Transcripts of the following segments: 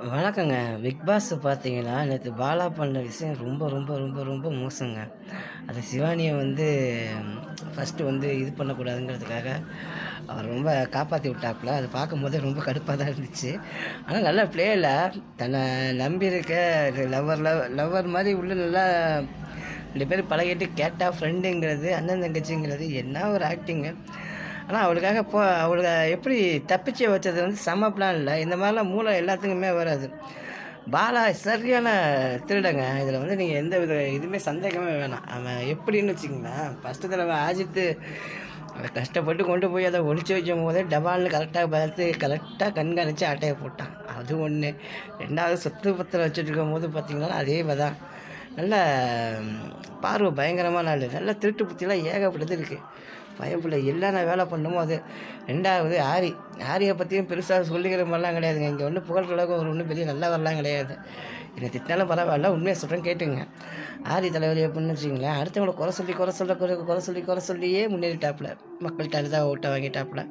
வணக்கங்க big pass பார்த்தீங்கன்னா நேற்று பாலா பண்ண விஷயம் ரொம்ப ரொம்ப ரொம்ப ரொம்ப மோசங்க அது சிவானியை வந்து ஃபஸ்ட்டு வந்து இது பண்ணக்கூடாதுங்கிறதுக்காக அவர் ரொம்ப காப்பாற்றி விட்டாப்புல அது பார்க்கும்போது ரொம்ப கடுப்பாக தான் இருந்துச்சு ஆனால் நல்ல பிளேயில் தன்னை நம்பியிருக்க லவ்வர் லவ் லவ்வர் மாதிரி உள்ள நல்லா ரெண்டு பேரும் பழகிட்டு கேட்டா ஃப்ரெண்டுங்கிறது அண்ணன் தங்கச்சிங்கிறது என்ன ஒரு ஆக்டிங்கு ஆனால் அவளுக்காக போ அவளுக்கு எப்படி தப்பிச்சு வச்சது வந்து செம்ம பிளான் இல்லை இந்த மாதிரிலாம் மூளை எல்லாத்துக்குமே வராது பாலா சரியான திருடங்க இதில் வந்து நீங்கள் எந்த வித இதுவுமே சந்தேகமே வேணாம் அவன் எப்படின்னு வச்சுங்களேன் ஃபஸ்ட்டு தடவை ஆஜித்து அவன் கஷ்டப்பட்டு கொண்டு போய் அதை ஒளிச்சு வைக்கும் போதே டபால்னு கரெக்டாக பார்த்து கரெக்டாக கண்காணித்து அட்டையை போட்டான் அது ஒன்று ரெண்டாவது சொத்து பத்திரம் வச்சுட்டு இருக்கும் போது பார்த்தீங்கன்னா அதே தான் நல்ல பார்வை பயங்கரமான ஆள் நல்ல திருட்டு புத்திலாம் ஏகப்பட்டது இருக்குது பயப்புள்ள எல்லாம் நான் வேலை பண்ணுமோ அது ரெண்டாவது ஆரி ஆரியை பற்றியும் பெருசாக சொல்லிக்கிற மாதிரிலாம் கிடையாதுங்க இங்கே ஒன்றும் புகழ் உலகம் ஒரு ஒன்றும் பெரிய நல்லா வரலாம் கிடையாது என்னை திட்டினாலும் பரவாயில்ல உண்மையை சொல்கிறேன் கேட்டுங்க ஆரி தலைவர் எப்படின்னு வச்சுங்களேன் அடுத்தவங்களை குறை சொல்லி குறை சொல்ல குறை குறை சொல்லி குறை சொல்லியே முன்னேறிட்டாப்புல மக்கள்கிட்ட அதுதான் ஓட்டை வாங்கிட்டாப்புல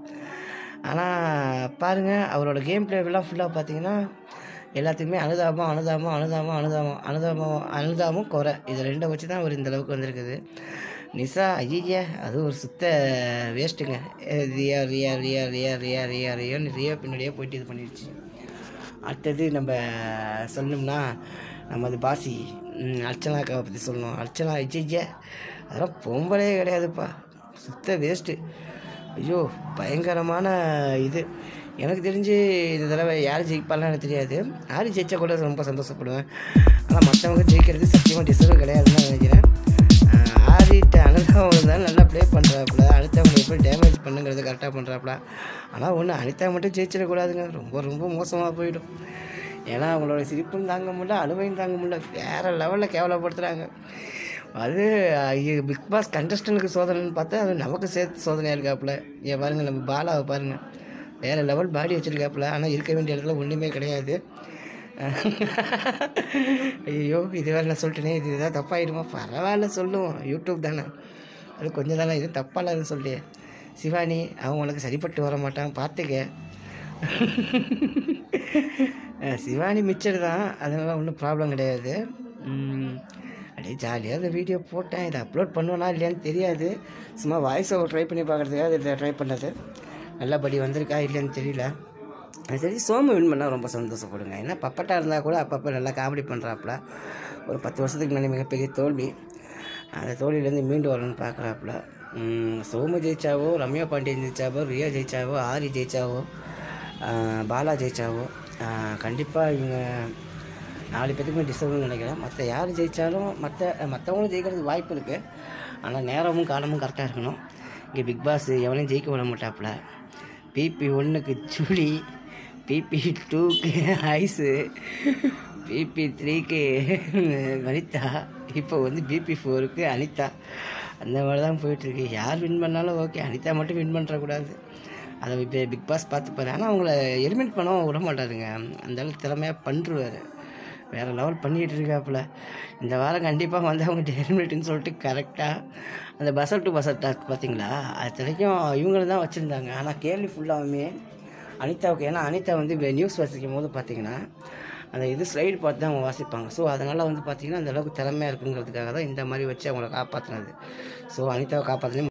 ஆனால் பாருங்கள் அவரோட கேம் பிளேலாம் ஃபுல்லாக பார்த்தீங்கன்னா எல்லாத்தையுமே அனுதாபம் அனுதாபம் அனுதாபம் அனுதாபம் அனுதாபம் அனுதாபம் குறை இது ரெண்டை வச்சு தான் அவர் இந்த அளவுக்கு வந்திருக்குது நிசா ஐயா அது ஒரு சுத்த வேஸ்ட்டுங்க ரியா ரியா ரியா ரியா ரியா ரியா ரியான்னு ரியா பின்னாடியே போயிட்டு இது பண்ணிடுச்சு அடுத்தது நம்ம சொல்லணும்னா நமது பாசி ம், அர்ச்சனாக்காவை பற்றி சொல்லணும் அர்ச்சனா ஐயா அதெல்லாம் பொம்பளே கிடையாதுப்பா சுத்த வேஸ்ட்டு ஐயோ பயங்கரமான இது எனக்கு தெரிஞ்சு இந்த தடவை யார் ஜெயிப்பாலாம் எனக்கு தெரியாது யார் ஜெயிச்சா கூட ரொம்ப சந்தோஷப்படுவேன் ஆனால் மற்றவங்க ஜெயிக்கிறது சத்தியமாக டிசர்வ் கிடையாதுன்னு தான் நினைக்கிறேன் ஆஹ் ஆடிட்ட அனிதாவும் இருந்தாலும் நல்லா ப்ளே பண்ணுறாப்புல அடுத்தவங்க எப்படி டேமேஜ் பண்ணுங்கிறது கரெக்டாக பண்ணுறாப்புல ஆனால் ஒன்று அனிதா மட்டும் ஜெயிச்சிடக்கூடாதுங்க ரொம்ப ரொம்ப மோசமாக போயிடும் ஏன்னா அவங்களோட சிரிப்பும் தாங்க முடியல அழுவையும் தாங்க முடியல வேறு லெவலில் கேவலப்படுத்துகிறாங்க அது பிக் பாஸ் கண்டஸ்டனுக்கு சோதனைன்னு பார்த்தா அது நமக்கு சேர்த்து சோதனையாக இருக்காப்புல ஏன் பாருங்கள் நம்ம பாலாவை பாருங்கள் வேறு லெவல் பாடி வச்சுருக்காப்புல ஆனால் இருக்க வேண்டிய இடத்துல ஒன்றுமே கிடையாது ஐயோ இது வேறு நான் சொல்லிட்டேனே இது இதாக தப்பாயிடுமா பரவாயில்ல சொல்லுவோம் யூடியூப் தானே அது கொஞ்சம் தானே இது தப்பாலான்னு சொல்லி சிவானி அவன் உனக்கு சரிப்பட்டு வர மாட்டான் பார்த்துக்க அஹ் சிவானி மிச்சர் தான் அதனால ஒன்றும் ப்ராப்ளம் கிடையாது உம், அப்படியே ஜாலியாக அந்த வீடியோ போட்டேன் இதை அப்லோட் பண்ணுவேனா இல்லையான்னு தெரியாது சும்மா வாய்ஸ் ஓவர் ட்ரை பண்ணி பார்க்குறதுக்காக இதை ட்ரை பண்ணது நல்லபடி வந்திருக்கா இல்லையான்னு தெரியல அது சரி சோமு வின் பண்ணால் ரொம்ப சந்தோஷப்படுங்க ஏன்னா பப்பட்டா இருந்தால் கூட அப்பப்போ நல்லா காமெடி பண்ணுறாப்புல ஒரு பத்து வருஷத்துக்கு முன்னாடி மிகப்பெரிய தோல்வி அந்த தோல்வியிலேருந்து மீண்டு வரணும்னு பார்க்குறாப்புல சோமு ஜெயிச்சாவோ ரம்யா பாண்டியன் ஜெயிச்சாவோ ரியா ஜெயிச்சாவோ ஆரி ஜெயிச்சாவோ ஆஹ் பாலா ஜெயிச்சாவோ கண்டிப்பாக இவங்க நாலு பேத்துக்குமே டிசர்வ்னு நினைக்கிறேன் மற்ற யார் ஜெயித்தாலும் மற்ற மற்றவங்களும் ஜெயிக்கிறதுக்கு வாய்ப்பு இருக்குது ஆனால் நேரமும் காலமும் கரெக்டாக இருக்கணும் இங்கே பிக் பாஸ் எவனையும் ஜெயிக்க விட மாட்டாப்புல பிபி ஒன்றுக்கு சுழி பிபி டூக்கு ஐஸு பிபி த்ரீக்கு வனிதா இப்போ வந்து பிபி ஃபோருக்கு அனிதா அந்த மாதிரி தான் போயிட்டுருக்கு யார் வின் பண்ணாலும் ஓகே அனிதா மட்டும் வின் பண்ணுறக்கூடாது அதை இப்போ பிக் பாஸ் பார்த்துப்பாரு ஆனால் அவங்கள எலிமினேட் பண்ண விட மாட்டாருங்க அந்த அளவுக்கு திறமையாக பண்ணுருவார் வேறு லெவல் பண்ணிகிட்டு இருக்காப்புல இந்த வாரம் கண்டிப்பாக வந்து அவங்க எலிமினேட்னு சொல்லிட்டு கரெக்டாக அந்த பசல் டு பசல் டாக் பார்த்தீங்களா அது வரைக்கும் இவங்கள தான் வச்சுருந்தாங்க ஆனால் கேள்வி ஃபுல்லாகவுமே அனிதாவுக்கு ஏன்னா அனிதா வந்து நியூஸ் வாசிக்கும் போது பார்த்தீங்கன்னா அந்த இது ஸ்லைடு பார்த்து தான் அவங்க வாசிப்பாங்க ஸோ அதனால் வந்து பார்த்தீங்கன்னா அந்த அளவுக்கு திறமையாக இருக்குங்கிறதுக்காக தான் இந்த மாதிரி வச்சு அவங்கள காப்பாற்றினது ஸோ அனிதாவை காப்பாற்றினே